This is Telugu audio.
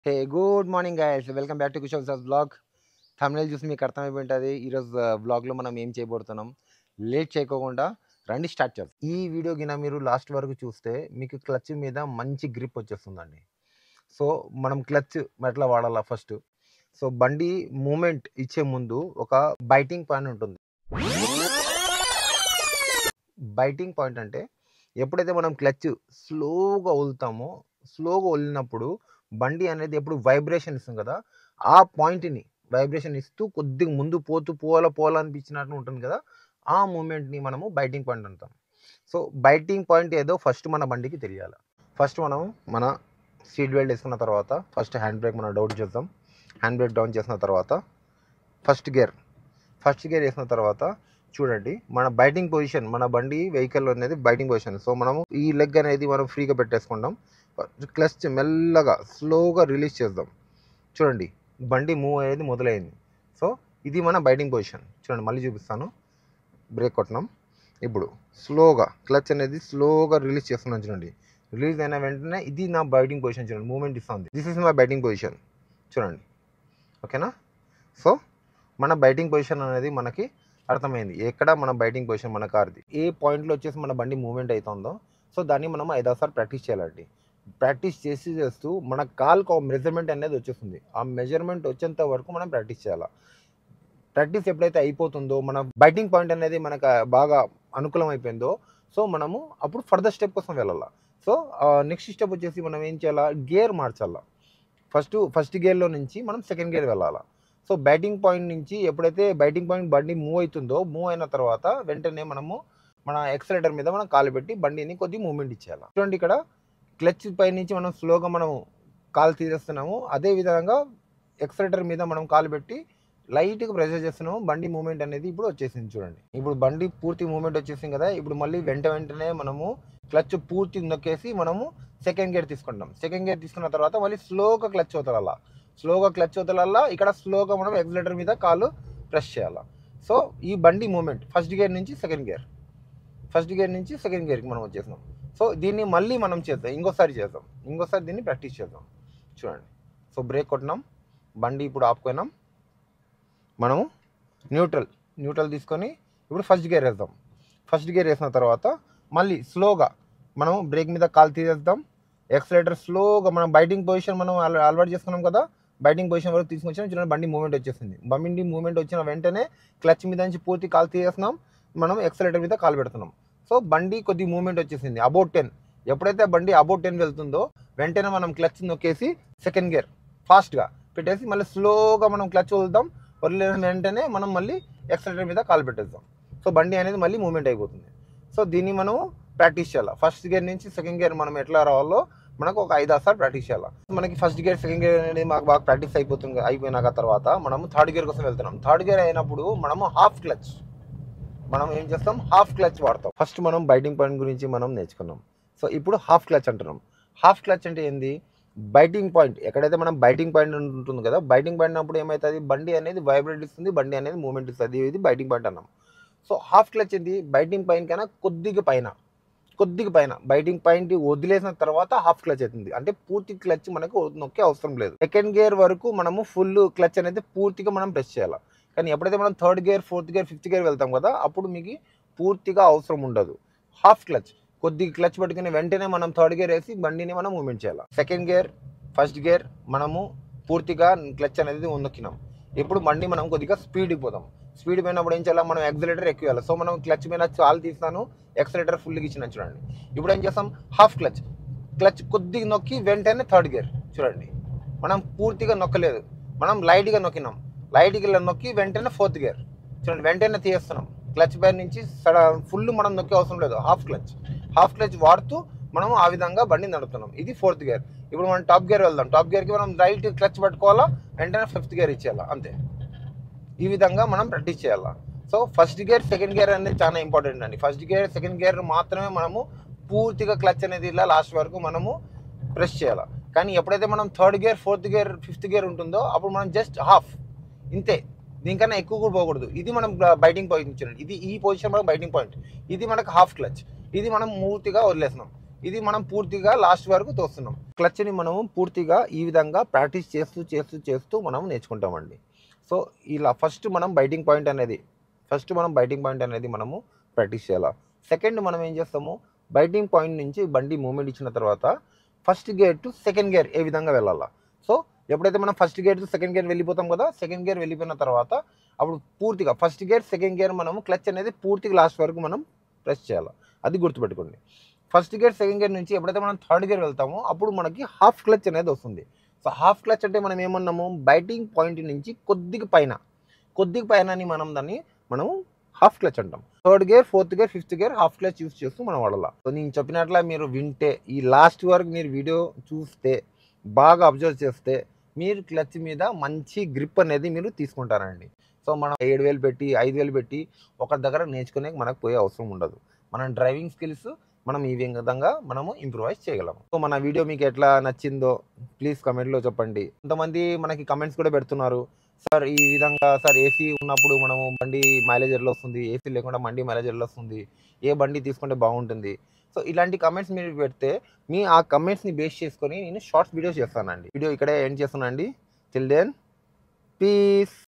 hey good morning guys welcome back to Kushal sir blog thumbnail చూసి మీకు అర్థమైపోయి ఉంటుంది ఈరోజు బ్లాగ్లో మనం ఏం చేయబోతున్నాం లేట్ చేయకోకుండా రండి స్టార్ట్ చేద్దాం ఈ వీడియో గిన మీరు లాస్ట్ వరకు చూస్తే మీకు క్లచ్ మీద మంచి గ్రిప్ వచ్చేస్తుందండి సో మనం క్లచ్ ఎట్లా వాడాలా ఫస్ట్ సో బండి మూమెంట్ ఇచ్చే ముందు ఒక బైటింగ్ పాయింట్ ఉంటుంది బైటింగ్ పాయింట్ అంటే ఎప్పుడైతే మనం క్లచ్ స్లోగా వదులుతామో స్లోగా వదిలినప్పుడు బండి అనేది ఎప్పుడు వైబ్రేషన్ ఇస్తుంది కదా ఆ పాయింట్ని వైబ్రేషన్ ఇస్తూ కొద్దిగా ముందు పోతూ పోల పోవాలనిపించినట్టు ఉంటుంది కదా ఆ మూమెంట్ని మనము బైటింగ్ పాయింట్ అంటాం సో బైటింగ్ పాయింట్ ఏదో ఫస్ట్ మన బండికి తెలియాలి ఫస్ట్ మనం మన సీట్ బెల్ట్ వేసుకున్న తర్వాత ఫస్ట్ హ్యాండ్ బ్రేక్ మనం డౌన్ చేద్దాం హ్యాండ్ బ్రేక్ డౌన్ చేసిన తర్వాత ఫస్ట్ గేర్ ఫస్ట్ గేర్ వేసిన తర్వాత చూడండి మన బైటింగ్ పొజిషన్ మన బండి వెహికల్ అనేది బైటింగ్ పొజిషన్ సో మనము ఈ లెగ్ అనేది మనం ఫ్రీగా పెట్టేసుకుంటాం క్లచ్ మెల్లగా స్లోగా రిలీజ్ చేద్దాం చూడండి బండి మూవ్ అయ్యేది మొదలైంది సో ఇది మన బైటింగ్ పొజిషన్ చూడండి మళ్ళీ చూపిస్తాను బ్రేక్ కొట్టినాం ఇప్పుడు స్లోగా క్లచ్ అనేది స్లోగా రిలీజ్ చేస్తున్నాం చూడండి రిలీజ్ అయిన వెంటనే ఇది నా బైటింగ్ పొజిషన్ చూడండి మూమెంట్ ఇస్తుంది this is my biting position చూడండి ఓకేనా సో మన బైటింగ్ పొజిషన్ అనేది మనకి అర్థమైంది ఎక్కడ మన బైటింగ్ పొజిషన్ మన కార్ది ఏ పాయింట్లో వచ్చేసి మన బండి మూమెంట్ అవుతుందో సో దాన్ని మనం ఐదాసారి ప్రాక్టీస్ చేయాలండి ప్రాక్టీస్ చేసి చేస్తూ మన కాల్కి ఒక మెజర్మెంట్ అనేది వచ్చేస్తుంది ఆ మెజర్మెంట్ వచ్చేంత వరకు మనం ప్రాక్టీస్ చేయాలి ప్రాక్టీస్ ఎప్పుడైతే అయిపోతుందో మన బైటింగ్ పాయింట్ అనేది మనకు బాగా అనుకూలం అయిపోయిందో సో మనము అప్పుడు ఫర్దర్ స్టెప్ కోసం వెళ్ళాలి సో నెక్స్ట్ స్టెప్ వచ్చేసి మనం ఏం చేయాలా గేర్ మార్చాలా ఫస్ట్ ఫస్ట్ గేర్లో నుంచి మనం సెకండ్ గేర్ వెళ్ళాలా సో బ్యాటింగ్ పాయింట్ నుంచి ఎప్పుడైతే బ్యాటింగ్ పాయింట్ బండి మూవ్ అవుతుందో మూవ్ అయిన తర్వాత వెంటనే మనము మన ఎక్సలేటర్ మీద మనం కాలు పెట్టి బండిని కొద్ది మూమెంట్ ఇచ్చేయాలి చూడండి ఇక్కడ క్లచ్ పై నుంచి మనం స్లోగా మనం కాలు తీసేస్తున్నాము అదే విధంగా ఎక్సలేటర్ మీద మనం కాలు పెట్టి లైట్గా ప్రెషర్ చేస్తున్నాము బండి మూమెంట్ అనేది ఇప్పుడు వచ్చేసింది చూడండి ఇప్పుడు బండి పూర్తి మూమెంట్ వచ్చేసింది కదా ఇప్పుడు మళ్ళీ వెంట వెంటనే మనము క్లచ్ పూర్తి నొక్కేసి మనము సెకండ్ గేర్ తీసుకుంటాం సెకండ్ గేర్ తీసుకున్న తర్వాత మళ్ళీ స్లోగా క్లచ్ వదలాల స్లోగా క్లచ్ వదలాలా ఇక్కడ స్లోగా మనం ఎక్సలేటర్ మీద కాలు ప్రెస్ చేయాలా సో ఈ బండి మూమెంట్ ఫస్ట్ గేర్ నుంచి సెకండ్ గేర్ ఫస్ట్ గేర్ నుంచి సెకండ్ గేర్కి మనం వచ్చేసినాం సో దీన్ని మళ్ళీ మనం చేద్దాం ఇంకోసారి చేద్దాం ఇంకోసారి దీన్ని ప్రాక్టీస్ చేద్దాం చూడండి సో బ్రేక్ కొట్టినాం బండి ఇప్పుడు ఆపుకున్నాం మనము న్యూట్రల్ న్యూట్రల్ తీసుకొని ఇప్పుడు ఫస్ట్ గేర్ వేద్దాం ఫస్ట్ గేర్ వేసిన తర్వాత మళ్ళీ స్లోగా మనం బ్రేక్ మీద కాలు తీసేద్దాం ఎక్సలేటర్ స్లోగా మనం బైటింగ్ పొజిషన్ మనం అల- అలవాటు చేసుకున్నాం కదా బైటింగ్ పొజిషన్ వరకు తీసుకొచ్చిన చూడండి బండి మూమెంట్ వచ్చేసింది బండి మూమెంట్ వచ్చిన వెంటనే క్లచ్ మీద నుంచి పూర్తి కాలు తీసేస్తున్నాం మనం ఎక్సలేటర్ మీద కాలు పెడుతున్నాం సో బండి కొద్ది మూమెంట్ వచ్చేసింది అబౌట్ టెన్ ఎప్పుడైతే బండి అబౌట్ టెన్ వెళ్తుందో వెంటనే మనం క్లచ్ నొక్కేసి సెకండ్ గేర్ ఫాస్ట్గా పెట్టేసి మళ్ళీ స్లోగా మనం క్లచ్ వదులుతాం వదిలిన వెంటనే మనం మళ్ళీ ఎక్సలేటర్ మీద కాలు పెట్టేద్దాం సో బండి అనేది మళ్ళీ మూమెంట్ అయిపోతుంది సో దీన్ని మనం ప్రాక్టీస్ చేయాలి ఫస్ట్ గేర్ నుంచి సెకండ్ గేర్ మనం ఎట్లా రావాలో మనకు ఒక ఐదు ఆరు సార్లు ప్రాక్టీస్ చేయాలి మనకి ఫస్ట్ గేర్ సెకండ్ గేర్ అనేది మాకు బాగా ప్రాక్టీస్ అయిపోతుంది అయిపోయినాక తర్వాత మనము థర్డ్ గేర్ కోసం వెళ్తున్నాం థర్డ్ గేర్ అయినప్పుడు మనము హాఫ్ క్లచ్ మనం ఏం చేస్తాం హాఫ్ క్లచ్ వాడతాం ఫస్ట్ మనం బైటింగ్ పాయింట్ గురించి మనం నేర్చుకున్నాం సో ఇప్పుడు హాఫ్ క్లచ్ అంటున్నాం హాఫ్ క్లచ్ అంటే ఏంది బైటింగ్ పాయింట్ ఎక్కడైతే మనం బైటింగ్ పాయింట్ ఉంటుంది కదా బైటింగ్ పాయింట్ అప్పుడు ఏమవుతుంది బండి అనేది వైబ్రేట్ ఇస్తుంది బండి అనేది మూమెంట్ ఇస్తుంది ఇది బైటింగ్ పాయింట్ అన్నాం సో హాఫ్ క్లచ్ ఏంది బైటింగ్ పాయింట్ కన్నా కొద్దిగా పైన కొద్దిగా పైన బైటింగ్ పాయింట్ వదిలేసిన తర్వాత హాఫ్ క్లచ్ అవుతుంది అంటే పూర్తి క్లచ్ మనకు నొక్కే అవసరం లేదు సెకండ్ గేర్ వరకు మనము ఫుల్ క్లచ్ అనేది పూర్తిగా మనం ప్రెస్ చేయాలి కానీ ఎప్పుడైతే మనం third gear fourth gear fifth gear వెళ్తాం కదా అప్పుడు మీకు పూర్తిగా అవసరం ఉండదు హాఫ్ క్లచ్ కొద్దిగా క్లచ్ పట్టుకుని వెంటనే మనం థర్డ్ గేర్ వేసి బండిని మనం మూమెంట్ చేయాలి సెకండ్ గేర్ ఫస్ట్ గేర్ మనము పూర్తిగా క్లచ్ అనేది నొక్కినాం ఇప్పుడు బండి మనం కొద్దిగా స్పీడ్కి పోదాం స్పీడ్ పోయినప్పుడు ఏం చేయాలి మనం ఎక్సలేటర్ ఎక్కువ సో మనం క్లచ్ మీద చాలు తీస్తాను ఎక్సలేటర్ ఫుల్గా ఇచ్చిన చూడండి ఇప్పుడు ఏం చేస్తాం హాఫ్ క్లచ్ క్లచ్ కొద్దిగా నొక్కి వెంటనే థర్డ్ గేర్ చూడండి మనం పూర్తిగా నొక్కలేదు మనం లైట్గా నొక్కినాం లైట్గా నొక్కి వెంటనే ఫోర్త్ గేర్ చూడండి వెంటనే తీస్తున్నాం క్లచ్ పై నుంచి ఫుల్ మనం నొక్కే అవసరం లేదు హాఫ్ క్లచ్ హాఫ్ క్లచ్ వాడుతూ మనం ఆ విధంగా బండి నడుపుతున్నాం ఇది ఫోర్త్ గేర్ ఇప్పుడు మనం టాప్ గేర్ వెళ్దాం టాప్ గేర్కి మనం రైట్ క్లచ్ పట్టుకోవాలా వెంటనే ఫిఫ్త్ గేర్ ఇచ్చేయాలా అంతే ఈ విధంగా మనం ప్రాక్టీస్ చేయాలా so first gear second gear అనేది చాలా ఇంపార్టెంట్ అండి ఫస్ట్ గేర్ సెకండ్ గేర్ మాత్రమే మనము పూర్తిగా క్లచ్ అనేది ఇలా లాస్ట్ వరకు మనము ప్రెస్ చేయాలి కానీ ఎప్పుడైతే మనం third gear fourth gear fifth gear ఉంటుందో అప్పుడు మనం జస్ట్ హాఫ్ ఇంతే దీనికన్నా ఎక్కువ కూడా పోకూడదు ఇది మనం బైటింగ్ పాయింట్ ఇచ్చిన ఇది ఈ పొజిషన్ మనకు బైటింగ్ పాయింట్ ఇది మనకు హాఫ్ క్లచ్ ఇది మనం పూర్తిగా వదిలేస్తున్నాం ఇది మనం పూర్తిగా లాస్ట్ వరకు తోస్తున్నాం క్లచ్ని మనము పూర్తిగా ఈ విధంగా ప్రాక్టీస్ చేస్తూ చేస్తూ చేస్తూ మనం నేర్చుకుంటామండి సో ఇలా ఫస్ట్ మనం బైటింగ్ పాయింట్ అనేది ఫస్ట్ మనం బైటింగ్ పాయింట్ అనేది మనము ప్రాక్టీస్ చేయాలి సెకండ్ మనం ఏం చేస్తాము బైటింగ్ పాయింట్ నుంచి బండి మూమెంట్ ఇచ్చిన తర్వాత first gear to second gear ఏ విధంగా వెళ్ళాలా సో ఎప్పుడైతే మనం first gear to second gear వెళ్ళిపోతాం కదా సెకండ్ గేర్ వెళ్ళిపోయిన తర్వాత అప్పుడు పూర్తిగా ఫస్ట్ గేర్ సెకండ్ గేర్ మనము క్లచ్ అనేది పూర్తిగా లాస్ట్ వరకు మనం ప్రెస్ చేయాలి అది గుర్తుపెట్టుకోండి ఫస్ట్ గేర్ సెకండ్ గేర్ నుంచి ఎప్పుడైతే మనం థర్డ్ గేర్ వెళ్తామో అప్పుడు మనకి హాఫ్ క్లచ్ అనేది వస్తుంది సో హాఫ్ క్లచ్ అంటే మనం ఏమన్నాము బైటింగ్ పాయింట్ నుంచి కొద్దిగా పైన కొద్దిగా పైన అని మనం దాన్ని మనం హాఫ్ క్లచ్ అంటాం third gear fourth gear fifth gear half clutch use చేస్తూ మనం వాడాల సో నేను చెప్పినట్ల మీరు వింటే ఈ లాస్ట్ వరకు మీరు వీడియో చూస్తే బాగా అబ్జర్వ్ చేస్తే మీరు క్లచ్ మీద మంచి గ్రిప్ అనేది మీరు తీసుకుంటారండి సో మనం ఏడు వేలు పెట్టి ఐదు వేలు పెట్టి ఒక దగ్గర నేర్చుకునే మనకు పోయే అవసరం ఉండదు మన డ్రైవింగ్ స్కిల్స్ మనం ఈ విధంగా మనము ఇంప్రూవైజ్ చేయగలం సో మన వీడియో మీకు ఎట్లా నచ్చిందో ప్లీజ్ కమెంట్లో చెప్పండి కొంతమంది మనకి కమెంట్స్ కూడా పెడుతున్నారు సార్ ఈ విధంగా సార్ ఏసీ ఉన్నప్పుడు మనము బండి మైలేజ్ ఎట్లా వస్తుంది ఏసీ లేకుండా బండి మైలేజ్ ఎట్లా వస్తుంది ఏ బండి తీసుకుంటే బాగుంటుంది సో ఇలాంటి కమెంట్స్ మీరు పెడితే మీ ఆ కమెంట్స్ని బేస్ చేసుకొని నేను షార్ట్స్ వీడియోస్ చేస్తానండి వీడియో ఇక్కడే ఎండ్ చేస్తానండి టిల్ దెన్ పీస్